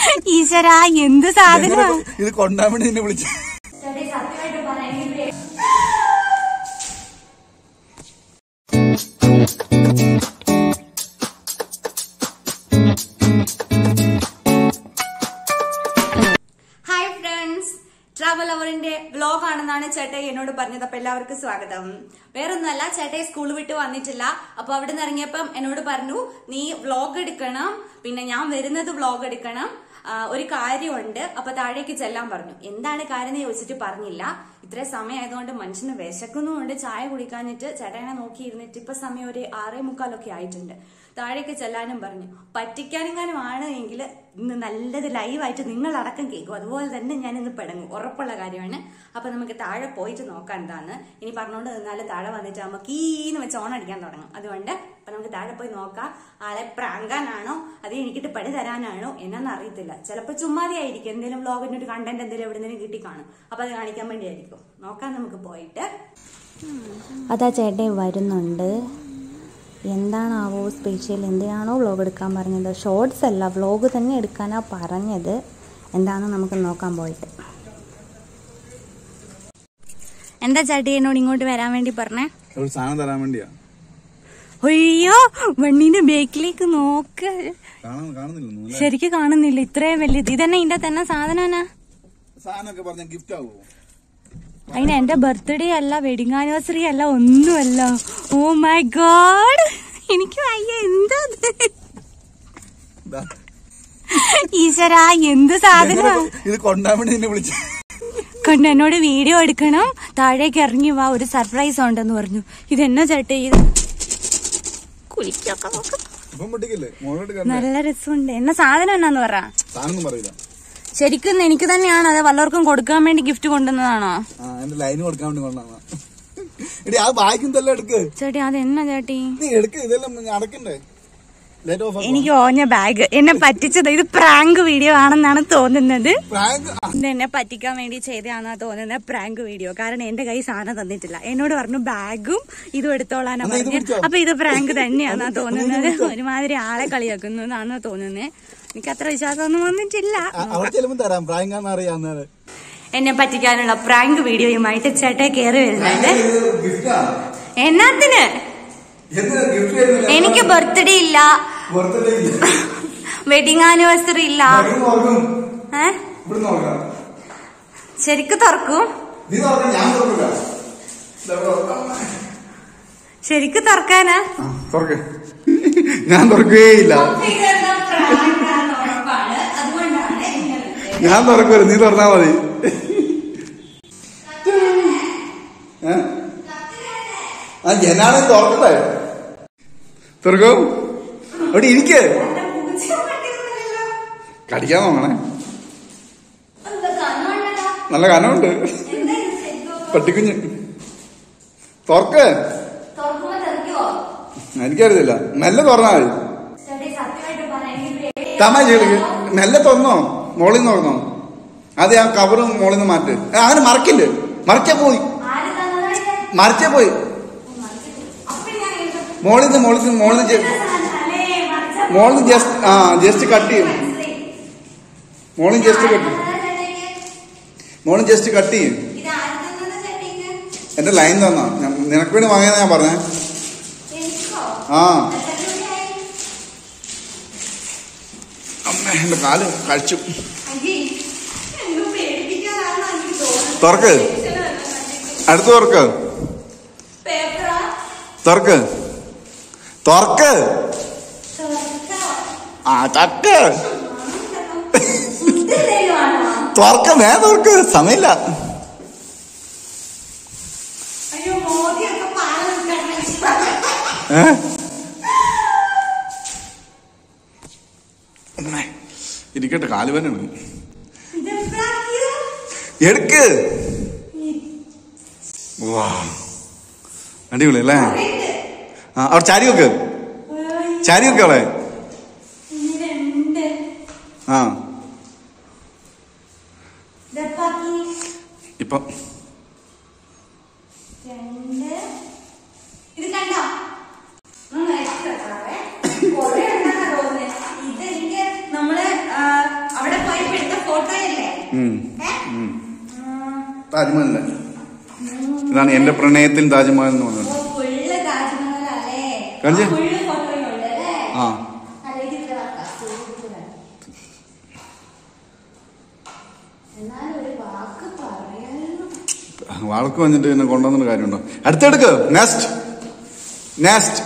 ഈശ്വര എന്ത് സാധനം ഇത് കൊണ്ടാൻ വേണ്ടി നിന്നെ വിളിച്ചു ഹായ് ഫ്രണ്ട്സ് ട്രാവൽ അവറിന്റെ വ്ലോഗ് ആണെന്നാണ് ചേട്ടായി എന്നോട് പറഞ്ഞത് അപ്പൊ എല്ലാവർക്കും സ്വാഗതം വേറൊന്നുമല്ല ചേട്ടായി സ്കൂൾ വിട്ട് വന്നിട്ടില്ല അപ്പൊ അവിടെ നിന്ന് ഇറങ്ങിയപ്പം എന്നോട് പറഞ്ഞു നീ വ്ലോഗ് എടുക്കണം പിന്നെ ഞാൻ വരുന്നത് വ്ലോഗ് എടുക്കണം ആ, ഒരു കാര്യമുണ്ട് അപ്പൊ താഴേക്ക് ചെല്ലാൻ പറഞ്ഞു എന്താണ് കാര്യം എന്ന് ചോദിച്ചിട്ട് പറഞ്ഞില്ല ഇത്ര സമയമായതുകൊണ്ട് മനുഷ്യന് വിശക്കുന്നുമുണ്ട് ചായ കുടിക്കാഞ്ഞിട്ട് ചേട്ടനെ നോക്കിയിരുന്നിട്ട് ഇപ്പൊ സമയം ഒരു ആറേ മുക്കാലൊക്കെ ആയിട്ടുണ്ട് താഴേക്ക് ചെല്ലാനും പറഞ്ഞു പറ്റിക്കാനെങ്ങാനും ആണ് എങ്കിൽ ഇന്ന് നല്ലത് ലൈവായിട്ട് നിങ്ങൾ അടക്കം കേൾക്കും അതുപോലെ തന്നെ ഞാൻ ഇന്ന് പിടങ്ങും ഉറപ്പുള്ള കാര്യമാണ് അപ്പൊ നമുക്ക് താഴെ പോയിട്ട് നോക്കാം എന്താന്ന് ഇനി പറഞ്ഞുകൊണ്ട് നിന്നാല് താഴെ വന്നിട്ട് നമുക്ക് ഈന്ന് വെച്ച് ഓണടിക്കാൻ തുടങ്ങും അതുകൊണ്ട് അപ്പൊ നമുക്ക് താഴെ പോയി നോക്കാം ആളെ പ്രാങ്കാനാണോ അത് എനിക്കിട്ട് പടി തരാനാണോ എന്നാന്ന് അറിയത്തില്ല ചിലപ്പോൾ ചുമ്മാതെ ആയിരിക്കും എന്തെങ്കിലും വ്ലോഗിന്റെ ഒരു കണ്ടന്റ് എന്തെങ്കിലും എവിടെന്നെങ്കിലും കിട്ടി കാണും അപ്പൊ അത് കാണിക്കാൻ വേണ്ടിയായിരിക്കും നോക്കാം നമുക്ക് പോയിട്ട് അതാ ചേട്ടൻ വരുന്നുണ്ട് എന്താണാവോ സ്പെഷ്യൽ എന്തിനാണോ വ്ലോഗ് എടുക്കാൻ പറഞ്ഞത് ഷോർട്സ് അല്ല വ്ലോഗ് തന്നെ എടുക്കാനാ പറഞ്ഞത് എന്താണെന്ന് നമുക്ക് നോക്കാൻ പോയിട്ട് എന്താ ചേട്ടി എന്നോട് ഇങ്ങോട്ട് വരാൻ വേണ്ടി പറഞ്ഞേ ഒരു സാധനം തരാൻ വേണ്ടിയാ അയ്യോ വണ്ണീന്റെ ബേക്കിലേക്ക് നോക്ക് കാണാൻ കാണുന്നില്ലെന്നു അല്ലേ ശരിക്ക് കാണുന്നില്ല ഇത്രയും വലിയത് ഇതന്നെ ഇതിന്റെ തന്നെ സാധനമാണ് സാധനമൊക്കെ പറഞ്ഞ ഗിഫ്റ്റ് ആവുമോ അതിന് എന്റെ ബർത്ത്ഡേ അല്ല വെഡിങ് ആനിവേഴ്സറി അല്ല ഒന്നുമല്ല ഓ മൈ ഗോഡ് എനിക്ക് വയ്യ എന്താ ഇത്? ദാ. ഈശ്വര എന്ത് സാധനം ഇത് കൊണ്ടാൻ വേണ്ടി നിന്നെ വിളിച്ചു കണ്ട് എന്നോട് വീഡിയോ എടുക്കണം താഴേക്ക് ഇറങ്ങി വാ ഒരു സർപ്രൈസ് ഉണ്ടെന്ന് പറഞ്ഞു ഇതെന്നാ ചേട്ടേ ഇത് കുളിക്കൊക്കെ നോക്ക് ഇപ്പം പൊട്ടിക്കില്ലേ മോളോട്ട് കണ്ടേ നല്ല രസമുണ്ട് എന്നാ സാധനം എന്നാന്ന് പറ സാധനം പറയില്ല ശരിക്കും എനിക്ക് തന്നെയാണ് അത് വല്ലവർക്കും കൊടുക്കാൻ വേണ്ടി ഗിഫ്റ്റ് കൊണ്ടുവന്നതാണോ ആ എന്റെ ലൈന് കൊടുക്കാൻ വേണ്ടി കൊണ്ടാണ് എടി ആ ബാഗും തന്നെ എടുക്ക് ചേട്ടി അത് എന്നാ ചേട്ടി നീ എടുക്ക് ഇതെല്ലാം അടക്കണ്ടേ ലേറ്റ് ഓഫ് എനിക്ക് ഓഞ്ഞ ബാഗ് എന്നെ പറ്റിച്ചത് ഇത് പ്രാങ്ക് വീഡിയോ ആണെന്നാണ് തോന്നുന്നത് പ്രാങ്ക് ഇത് എന്നെ പറ്റിക്കാൻ വേണ്ടി ചെയ്തതാണെന്നാ തോന്നുന്നത് പ്രാങ്ക് വീഡിയോ കാരണം എന്റെ കൈ സാധനം തന്നിട്ടില്ല എന്നോട് പറഞ്ഞു ബാഗും ഇതും എടുത്തോളാനാ എന്നാ ഇത് പറഞ്ഞു പിടിച്ചോ. അപ്പൊ ഇത് പ്രാങ്ക് തന്നെയാന്നാ തോന്നുന്നത് ഒരുമാതിരി ആളെ കളിയാക്കുന്നു എന്നാണ് തോന്നുന്നത് എനിക്ക് അത്ര വിശ്വാസമൊന്നും വന്നിട്ടില്ല അവിടെ ചെല്ലുമ്പോ തരാം പ്രാങ്കാന്ന് അറിയാവുന്നത് എന്നെ പറ്റിക്കാനുള്ള പ്രാങ്ക് വീഡിയോയുമായിട്ട് ചേട്ടൻ കയറി വരുന്നുണ്ട് ഗിഫ്റ്റാ എന്നാത്തിന് എന്തിനാ ഗിഫ്റ്റ് വരുന്നില്ല എനിക്ക് ബർത്ത്ഡേ ഇല്ല ബർത്ത്ഡേ ഇല്ല വെഡിങ് ആനിവേഴ്സറി ഇല്ല ഇവിടുന്ന് തുറക്കും ഏ ഇവിടുന്ന് തുറക്കാം ശരിക്ക് തുറക്കും നീ തുറക്കാം ഞാൻ തുറക്കില്ല ദാ ഇവിടെ തുറക്കാം. ശരിക്ക് തുറക്കാനാ ആ, തുറക്ക് ഞാൻ തുറക്കുകയില്ല ഞാൻ തുറക്കൂല നീ തുറന്നാ മതി ഏ? ആ ജനാണ് തുറക്കട്ടെ തുറക്കൂ അവിടെ ഇരിക്കേ കടിക്കാൻ നോക്കണേ നല്ല കനമുണ്ട് പട്ടിക്കുഞ്ഞ് തുറക്ക് എനിക്കറിയത്തില്ല മെല്ലെ തുറന്നാ മതി തമാശ കളിക്ക് മെല്ലെ തുറന്നോ മോളിൽ നിന്ന് തുറന്നോ അത് ആ കവറും മോളിൽ നിന്ന് മാറ്റ് ഏ, അങ്ങനെ മറക്കില്ലേ മറച്ചാ പോയി മറിച്ചാ പോയി മോളിൽ നിന്ന് മോളിൽ നിന്ന് മോളിൽ നിന്ന് മോളിൽ നിന്ന് ജസ്റ്റ് ആ ജസ്റ്റ് കട്ട് ചെയ്യും മോളിൽ ജസ്റ്റ് കട്ട് മോളിൽ ജസ്റ്റ് കട്ട് ചെയ്യും എന്റെ ലൈൻ തന്നാ ഞാൻ- നിനക്ക് വേണ്ടി വാങ്ങിയെന്ന് ഞാൻ പറഞ്ഞേ ആ അമ്മ എന്റെ കാല് കഴിച്ചു തുറക്ക് അടുത്ത് തുറക്ക് തുറക്ക് തുറക്ക് ആ ചക്ക് തുറക്ക വേ തുറക്ക് സമയമില്ല ഏ അമ്മേ, ഇരിക്കട്ടെ കാലുവനാണ് എടുക്ക് വാ അടിപൊളി അല്ലേ ആ അവിടെ ചാരി വെക്ക് ചാരി വെക്ക് അവിടെ ആ ഇപ്പം ഇത് കണ്ടോ കൊറേ ഉണ്ടെന്നാ തോന്നുന്നേ. ഇത് എനിക്ക് നമ്മള് ആ, അവിടെ ഉം. ഉം. താജ്മഹലിന്റെ ഇതാണ് എന്റെ പ്രണയത്തിൽ താജ്മഹൽ എന്ന് പറഞ്ഞത് ഓ, ഫുള്ള് താജ്മഹലല്ലേ? കാണിച്ചേ? ആ, ഫുള്ള് ഫോട്ടോയുണ്ട് അല്ലേ? ആ അല്ലെങ്കിൽ ഇത് വെക്കാം. സൂപ്പറാ. എന്നാലും ഒരു വാക്ക് പറയാനും വാൾക്ക് വന്നിട്ട് പിന്നെ കൊണ്ടുവന്നിട്ട് കാര്യമുണ്ടോ അടുത്തെടുക്ക് നെക്സ്റ്റ് നെക്സ്റ്റ്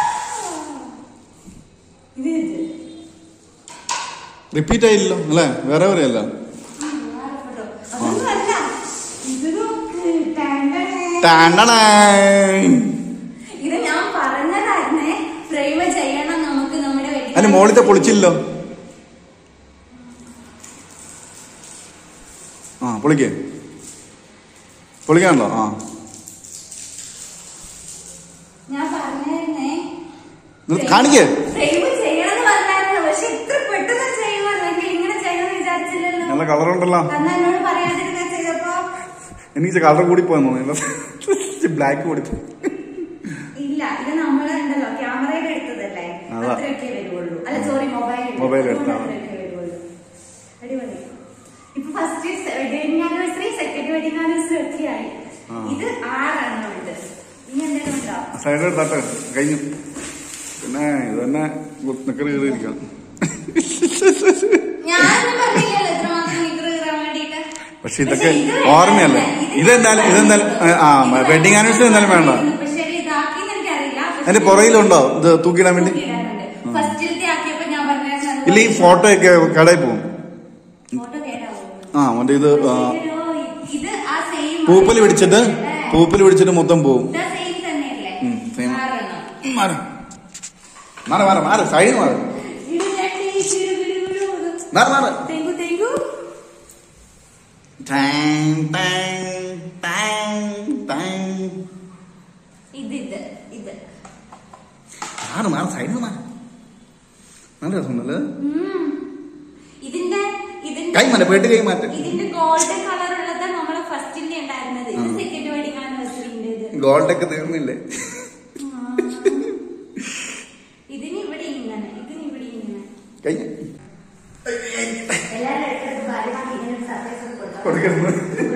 ഇത് ഇത്. റിപ്പീറ്റ് ആയില്ലല്ലോ അല്ലേ വേറെ വേറെ അല്ല മാറപ്പെട്ടോ. അതൊന്നുമല്ല. ഇത് നോക്ക്. ടാൻഡണേ. ടാണ്ടണേ. ഇത് ഞാൻ പറഞ്ഞതായിരുന്നേ ഫ്രെയിം ചെയ്യണം നമുക്ക് നമ്മുടെ വെഡിങ് അതിന് മോളിത്തെ പൊളിച്ചില്ലല്ലോ ആ പൊളിക്കേ പൊളിക്കാണല്ലോ ആ ഞാൻ പറഞ്ഞായിരുന്നേ ഇത് കാണിക്കേ ഫ്രെയിം ചെയ്യണമെന്ന് പറഞ്ഞായിരുന്നു പക്ഷെ ഇത്ര പെട്ടെന്ന് ചെയ്യുമല്ലെങ്കിൽ ഇങ്ങനെ ചെയ്യണമെന്ന് വിചാരിച്ചില്ലല്ലോ നല്ല കളറുണ്ടല്ലോ അന്ന് എന്നോട് പറയാതിരുന്ന ചെയ്തപ്പോ എനിക്ക് കളർ കൂടി പോയെന്ന് ബ്ലാക്ക് കൂടി പോയി. ഇല്ല ഇത് നമ്മള് ഉണ്ടല്ലോ ക്യാമറയിൽ എടുത്തതല്ലേ അതാ. അത്രയൊക്കെ വരുവുള്ളൂ അല്ല സോറി മൊബൈൽ Mobile എടുത്താ. അടിപൊളി ഇപ്പൊ first wedding anniversary second wedding anniversary ഒക്കെയായി ആ. ഇത് ആറെണ്ണം ഉണ്ട് ഇനി എന്തെങ്കിലും ഉണ്ടോ സൈഡ് തട്ട് കഴിഞ്ഞു പിന്നെ ഇത് തന്നെ നിക്കറ് കയറിയിരിക്കാം ഞാനൊന്നും പറഞ്ഞില്ലല്ലോ ഇത്രമാത്രം നിക്കറ് കീറാൻ വേണ്ടിയിട്ട് പക്ഷെ ഇതൊക്കെ ഇത് ഓർമ്മയല്ലേ ഇത് ഇതെന്തായാലും ഇതെന്തായാലും ആ വെഡിങ് ആനിവേഴ്സറി എന്തായാലും വേണ്ട പക്ഷേ ഇതാക്കിയെന്ന് എനിക്കറിയില്ല അതിന്റെ പുറകിലുണ്ടോ ഇത് തൂക്കിയിടാൻ വേണ്ടി ഫസ്റ്റിലത്തെ ആക്കിയപ്പോ ഞാൻ പറഞ്ഞായിരുന്നു ഇല്ല ഈ ഫോട്ടോ ഒക്കെ കടയിൽ പോകും ഫോട്ടോ കേടാവും ആ മറ്റേ ഇത് ആ, ഇത് ആ സെയിം പൂപ്പല് പിടിച്ചിട്ട് പൂപ്പല് പിടിച്ചിട്ട് മൊത്തം പോവും ഇത് സെയിം തന്നെയല്ലേ ഉം, same. ആറെണ്ണം മാറ് മാറ് മാറ് മാറ് സൈഡ് മാറ് ഇത് ഞെട്ടി, ചിരു, ചിരു, ചിരു, ഇത്. മാറ് മാറ് തെങ്കു തെങ്കു ടാങ്, ടാങ്, ടാങ്, ടാങ്. ഇത് ഇത് ഇത് മാറ് മാറ് സൈഡ് മാറ് നല്ല രസമുണ്ടല്ലേ ഉം. ഇതിന്റെ ഇതിന്റെ കൈ മാറ്റ പേട്ട് കൈ മാറ്റ ഇതിന്റെ ഗോൾഡൻ കളർ ഉള്ളത് നമ്മള് ഫസ്റ്റിന്റെ ഉണ്ടായിരുന്നത് ഇത് സെക്കൻഡ് വെഡിങ് ആനിവേഴ്സറിന്റെ ഇത് ഗോൾഡ് ഒക്കെ തീർന്നില്ലേ ആ. ഇതിന് ഇവിടെ ഇങ്ങനെ ഇതിന് ഇവിടെ ഇങ്ങനെ കഴിഞ്ഞ എല്ലാവരും എടുത്തെടുത്ത് ഭാര്യമാർക്ക് ഇങ്ങനെ ഒരു സർപ്രൈസ് ഒക്കെ കൊടുക്കാം കൊടുക്കുന്നു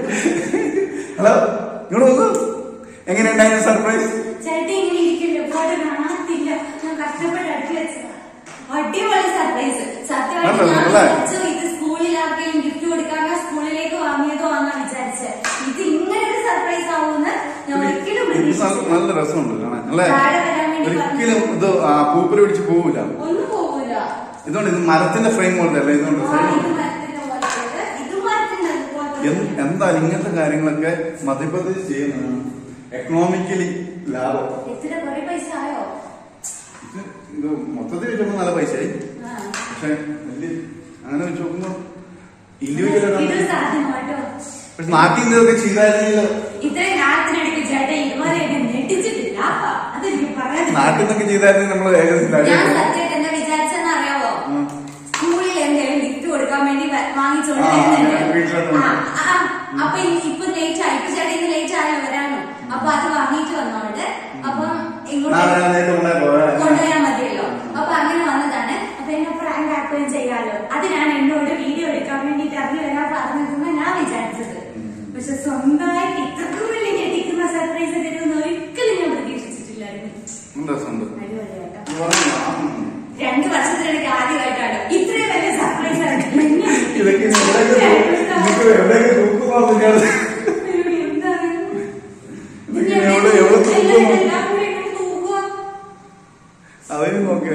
ഹലോ ഇങ്ങോട്ട് നോക്കൂ എങ്ങനെയുണ്ടായിരുന്നു സർപ്രൈസ് ചേട്ടൻ ഇങ്ങനെ ഇരിക്കില്ല ഒരുപാട് കാണത്തില്ല ഞാൻ കഷ്ടപ്പെട്ട് അടുക്കി വെച്ചതാ അടിപൊളി സർപ്രൈസ് സത്യമായിട്ട് ആണോ, ഞാൻ അല്ലേ? വിചാരിച്ചു ഇത് സ്കൂളിൽ ആർക്കെങ്കിലും ഗിഫ്റ്റ് കൊടുക്കാനോ സ്കൂളിലേക്ക് വാങ്ങിയതോ ആണെന്നാ വിചാരിച്ചത് ഇത് ഇങ്ങനെ ഒരു സർപ്രൈസ് ആവുമെന്ന് ഞാൻ ഒരിക്കലും ഇത് പ്രതീക്ഷിച്ചില്ല നല്ല രസമുണ്ട് കാണാൻ അല്ലേ താഴെ വരാൻ വേണ്ടി ഒരിക്കലും ഇത് ആ, പൂപ്പല് പിടിച്ച് പോവില്ല ഒന്നും പോകൂല ഇതുകൊണ്ട് ഇത് മരത്തിന്റെ ഫ്രെയിം പോലത്തെ അല്ല ഇതുകൊണ്ട് ആ, ഫ്രെയിം ഇത് മരത്തിന്റെ പോലത്തെ ഇത് മരത്തിന്റെ അതുപോലത്തെ എന്തായാലും ഇങ്ങനത്തെ കാര്യങ്ങളൊക്കെ മധ്യപ്രദേശ് ചെയ്യുന്നതാണ് എക്കണോമിക്കലി ലാഭം എത്ര കുറെ പൈസ ആയോ ഇത് ഇത് മൊത്തത്തിൽ വെച്ച് നോക്കുമ്പോൾ നല്ല പൈസയായി ആ. പക്ഷെ വലിയ അങ്ങനെ വെച്ച് നോക്കുമ്പോ ഇത് ഇൻഡിവിജ്വൽ സാധ്യമാട്ടോ പക്ഷെ നാട്ടിൽ നിന്നൊക്കെ ചെയ്തായിരുന്നെങ്കിൽ ഇത്രയും കാലത്തിനടുക്ക് ചേട്ടൻ ഇതുവരെ എന്നെ ഞെട്ടിച്ചിട്ടില്ല അതെനിക്ക് പറയാൻ നാട്ടിൽ നിന്നൊക്കെ ചെയ്തായിരുന്നെങ്കിൽ നമ്മൾ ഏകദേശം ഞാൻ കാര്യം സത്യമായിട്ട് എന്താ വിചാരിച്ചെന്ന് അറിയാവോ ഉം. സ്കൂളിൽ എന്തെങ്കിലും ഗിഫ്റ്റ് കൊടുക്കാൻ വേണ്ടി വ- വാങ്ങിച്ചോണ്ട് ആ, വരുന്നുണ്ട്. ഞാൻ വീട്ടിലോട്ട് ആ, ആ, അപ്പൊ ഇ- ഇപ്പൊ ലേറ്റ് ആയി ഇപ്പൊ ചേട്ടൻ ഇന്ന് ലേറ്റ് ആയോ വരാനോ അപ്പൊ അത് വാങ്ങിയിട്ട് വന്നോണ്ട് അപ്പം ഇങ്ങോട്ട് നാളെ ഞാൻ നേരിട്ട് കൊണ്ടുപോയി പോകാം. കൊണ്ടുവരാൻ മതിയല്ലോ അപ്പൊ അങ്ങനെ വന്നതാണ് അപ്പൊ എന്നെ പ്രാങ്ക് ആക്കുകയും ചെയ്യാലോ അതിനാണ് എന്നോട് വീഡിയോ എടുക്കാൻ വേണ്ടിട്ട് ഇറങ്ങി വരാൻ പറഞ്ഞതെന്ന് ഞാൻ വിചാരിച്ചത് പക്ഷെ സ്വന്തമായിട്ട് ഇത്രക്കും വലിയ ഞെട്ടിക്കുന്ന സർപ്രൈസ് തരുമെന്ന് ഒരിക്കലും ഞാൻ പ്രതീക്ഷിച്ചിട്ടില്ലായിരുന്നു നല്ല രസമുണ്ട് അടിപൊളിയാട്ടോ ഇത് പറഞ്ഞില്ല, ആ. രണ്ടു വർഷത്തിനിടയ്ക്ക് ആദ്യമായിട്ടാണ് ഇത്രയും വലിയ സർപ്രൈസ് ഇതൊക്കെ ഇനി എവിടെയൊക്കെ തൂ- ഇതൊക്കെ എവിടെയൊക്കെ തൂക്കുമാണെന്ന് ഞാൻ ഇതൊക്കെ ഇനി എവിടെ എവിടെ തൂക്കുന്നു അതിന് നോക്കേ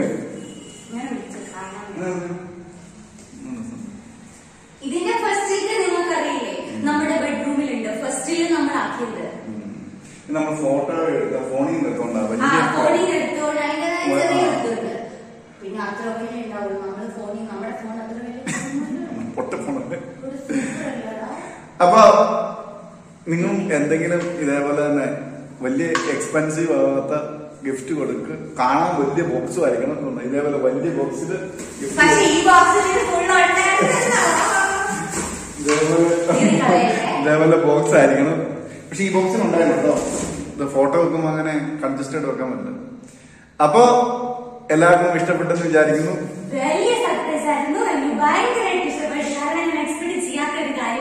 ഇതിന്റെ ഫസ്റ്റില് നിങ്ങൾക്കറിയില്ലേ നമ്മുടെ ബെഡ്റൂമിലുണ്ട് ഫസ്റ്റില് നമ്മൾ ആക്കിയത് നമ്മൾ ഫോട്ടോ എടുത്ത ഫോണിൽ നിന്ന് എടുത്തോണ്ടാ ആ വലിയ ഫോണിൽ എടുത്തോണ്ട് അതിന്റേതായ ചെറിയ എടുത്തോണ്ട് പിന്നെ അത്രയൊക്കെ ഉണ്ടാവുള്ളൂ നമ്മള് ഫോണിൽ നമ്മുടെ ഫോൺ അത്ര വലിയ phone പൊട്ട ഫോണല്ലേ ഒരു super അല്ലടാ. അപ്പൊ നിങ്ങൾ എന്തെങ്കിലും ഇതേപോലെ തന്നെ വലിയ എക്സ്പെൻസീവ് ആവാത്ത ഗിഫ്റ്റ് കൊടുക്ക് കാണാൻ വലിയ ബോക്സും ആയിരിക്കണം എന്ന് ഇതേപോലെ വലിയ ബോക്സിൽ പക്ഷെ ഈ ബോക്സിൽ ഫുൾ ഉണ്ടായിരുന്നല്ലോ ഇതേപോലെ ഇതേപോലെ ബോക്സ് ആയിരിക്കണം പക്ഷെ ഈ ബോക്സിൽ ഉണ്ടായിരുന്നു കേട്ടോ ഇത് ഫോട്ടോ വെക്കുമ്പോൾ അങ്ങനെ കൺജസ്റ്റഡ് വെക്കാൻ പറ്റില്ല അപ്പൊ എല്ലാവർക്കും ഇഷ്ടപ്പെട്ടെന്ന് വിചാരിക്കുന്നു വലിയ സർപ്രൈസ് ആയിരുന്നു എനിക്ക് ഭയങ്കരമായിട്ട് ഇഷ്ടപ്പെട്ടു കാരണം ഞാൻ എക്സ്പെക്ട് ചെയ്യാത്ത ഒരു കാര്യം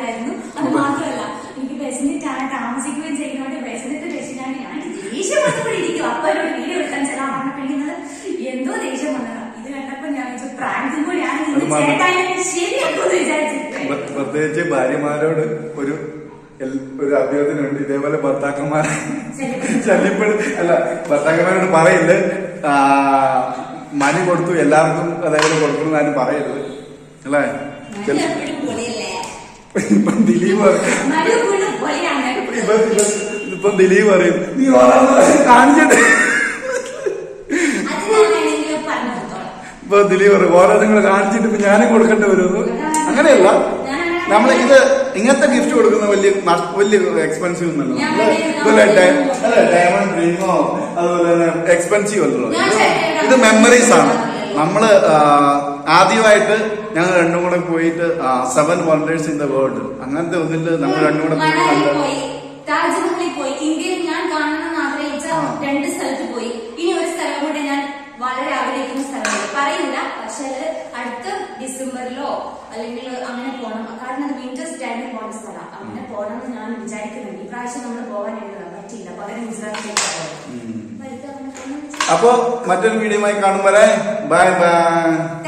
വിഷമമാണ് ചേട്ടായി ശരിയാക്കുമെന്ന് വിചാരിച്ചിട്ട് പ്ര- പ്രത്യേകിച്ച് ഭാര്യമാരോട് ഒരു എൽ- ഒരു അഭ്യർത്ഥനയുണ്ട് ഇതേപോലെ ഭർത്താക്കന്മാരെ ശല്യപ്പെടും അല്ല ഭർത്താക്കന്മാരോട് പറയില്ല ആ, മണി കൊടുത്തു എല്ലാവർക്കും അതേപോലെ കൊടുക്കണം എന്നാലും പറയരുത് അല്ലേ ചില- എപ്പോഴും പൊളിയല്ലേ ഇപ്പം ദിലീപ് പറയും നടുക്കുള്ള പൊളിയാണ് ഇപ്പൊ ഇപ്പൊ- ഇപ്പൊ ദിലീപ് പറയും നീ ഓരോന്ന് കാണിച്ചിട്ട് അത് ഞാൻ വേണമെങ്കിലും പറഞ്ഞു കൊടുത്തോളാം ഇപ്പൊ ദിലീപ് പറയും ഓരോ നിങ്ങൾ കാണിച്ചിട്ട് ഇപ്പൊ ഞാനും കൊടുക്കേണ്ടി വരുമെന്ന് അങ്ങനെയല്ല നമ്മൾ ഇത് ഇങ്ങനത്തെ ഗിഫ്റ്റ് കൊടുക്കുന്ന വലിയ നഷ്- വലിയ എക്സ്പെൻസീവ് ഒന്നല്ല ഞാൻ നമ്മള് ഇതുപോലെ ഡയ- അല്ല, ഡയമണ്ട് റിങ്ങോ അതുപോലെ തന്നെ എക്സ്പെൻസീവ് അല്ലല്ലോ ഞാൻ ഇത് ചേട്ടൻ്റെ ഇത് മെമ്മറീസ് ആണ് നമ്മള് ആ, ആദ്യമായിട്ട് ഞങ്ങൾ രണ്ടും കൂടെ പോയിട്ട് seven wonders in the world അങ്ങനത്തെ ഒന്നില് നമ്മൾ രണ്ടും കൂടെ പോയി മണാലി കണ്ട പോയി താജ്മഹലിൽ പോയി ഇന്ത്യയിൽ ഞാൻ കാണണമെന്ന് ആഗ്രഹിച്ച ആ. രണ്ട് സ്ഥലത്ത് പോയി ഇനി ഒരു സ്ഥലം കൂടെ ഞാൻ വളരെ ആഗ്രഹിക്കുന്ന സ്ഥലമുണ്ട് പറയില്ല പക്ഷെ അത് അടുത്ത ഡിസംബറിലോ അല്ലെങ്കിൽ അങ്ങനെ പോകണം കാരണം അത് വിന്റർ സ്റ്റാൻഡിൽ പോകുന്ന സ്ഥലം അങ്ങനെ പോകണം എന്ന് ഞാൻ വിചാരിക്കുന്നുണ്ട് ഈ പ്രാവശ്യം നമ്മൾ പോകാനായിട്ട് പറ്റിയില്ല പകരം ഗുജറാത്തിലേക്ക് പോയത് അപ്പൊ ഇത് അങ്ങനെ പോകണം എന്ന് അപ്പോ മറ്റൊരു വീഡിയോയുമായി കാണും വരെ ബൈ ബൈ